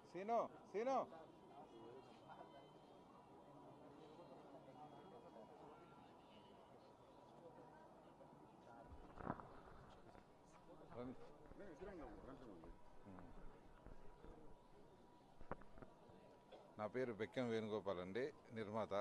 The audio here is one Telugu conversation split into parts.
సీను సీను రండి. నా పేరు బెక్కం వేణుగోపాల్ అండి నిర్మాత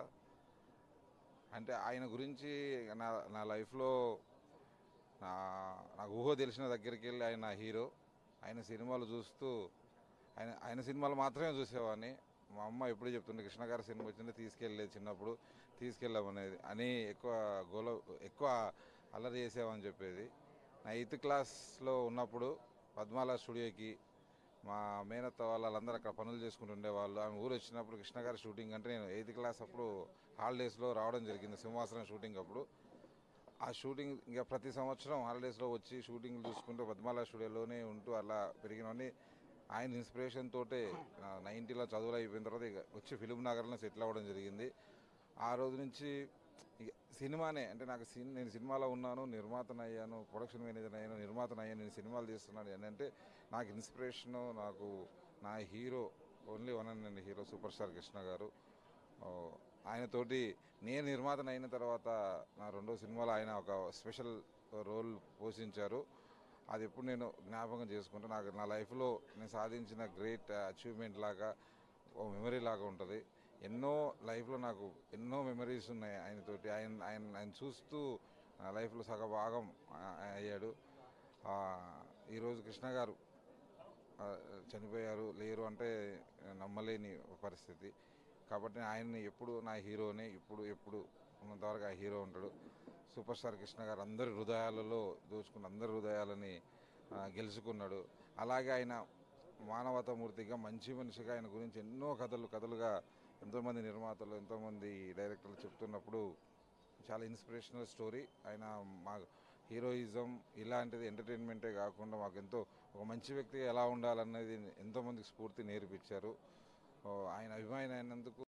అంటే ఆయన గురించి నా నా లైఫ్లో నా నాకు ఊహో తెలిసిన దగ్గరికి వెళ్ళి ఆయన నా హీరో ఆయన సినిమాలు చూస్తూ ఆయన ఆయన సినిమాలు మాత్రమే చూసేవాడిని మా అమ్మ ఎప్పుడు చెప్తుండే కృష్ణ గారి సినిమా వచ్చింటే తీసుకెళ్ళలేదు చిన్నప్పుడు తీసుకెళ్ళామనేది అని ఎక్కువ గోల ఎక్కువ అల్లరి చేసేవని చెప్పేది నా ఎయిత్ క్లాస్లో ఉన్నప్పుడు పద్మాల స్టూడియోకి మా మేనత్త వాళ్ళందరూ అక్కడ పనులు చేసుకుంటూ ఉండేవాళ్ళు ఆమె ఊరు వచ్చినప్పుడు కృష్ణ గారి షూటింగ్ అంటే నేను ఎయిత్ క్లాస్ అప్పుడు హాలిడేస్లో రావడం జరిగింది సింహాసనం షూటింగ్ అప్పుడు ఆ షూటింగ్ ఇంకా ప్రతి సంవత్సరం హాలిడేస్లో వచ్చి షూటింగ్ చూసుకుంటూ పద్మాల స్టూడియోలోనే ఉంటూ అలా పెరిగినవన్నీ ఆయన ఇన్స్పిరేషన్ తోటే నైంటీలో చదువులు అయిపోయిన తర్వాత ఇక వచ్చి ఫిలిం నగర్లో సెటిల్ అవ్వడం జరిగింది ఆ రోజు నుంచి ఇక సినిమానే అంటే నాకు సిన్ నేను సినిమాలో ఉన్నాను నిర్మాతను అయ్యాను ప్రొడక్షన్ మేనేజర్ అయ్యాను నిర్మాతను అయ్యాను నేను సినిమాలు తీస్తున్నాను అని అంటే నాకు ఇన్స్పిరేషను నాకు నా hero only one and hero super star Krishna గారు ఓ, ఆయనతోటి నేను నిర్మాతను అయిన తర్వాత నా రెండో సినిమాలో ఆయన ఒక స్పెషల్ రోల్ పోషించారు అది ఎప్పుడు నేను జ్ఞాపకం చేసుకుంటే నాకు నా లైఫ్లో నేను సాధించిన గ్రేట్ అచీవ్మెంట్ లాగా ఓ మెమరీ లాగా ఉంటుంది ఎన్నో లైఫ్లో నాకు ఎన్నో మెమరీస్ ఉన్నాయి ఆయనతోటి ఆయన ఆయన ఆయన చూస్తూ నా లైఫ్లో సగ భాగం ఆ- అయ్యాడు ఆ, ఈరోజు కృష్ణ గారు ఆ, చనిపోయారు లేరు అంటే నమ్మలేని పరిస్థితి కాబట్టి ఆయన్ని ఎప్పుడు నా హీరోనే ఇప్పుడు ఎప్పుడు ఉన్నంతవరకు ఆ హీరో ఉంటాడు సూపర్ స్టార్ కృష్ణ గారు అందరి హృదయాలలో దోచుకున్న అందరి హృదయాలని ఆ, గెలుచుకున్నాడు అలాగే ఆయన మానవతామూర్తిగా మంచి మనిషిగా ఆయన గురించి ఎన్నో కథలు కథలుగా ఎంతోమంది నిర్మాతలు ఎంతోమంది డైరెక్టర్లు చెప్తున్నప్పుడు చాలా ఇన్స్పిరేషనల్ స్టోరీ ఆయన మా హీరోయిజం ఇలాంటిది ఎంటర్టైన్మెంటే కాకుండా మాకు ఎంతో ఒక మంచి వ్యక్తిగా ఎలా ఉండాలన్నది ఎంతోమందికి స్ఫూర్తి నేర్పించారు ఓ, ఆయన అభిమాని అయినందుకు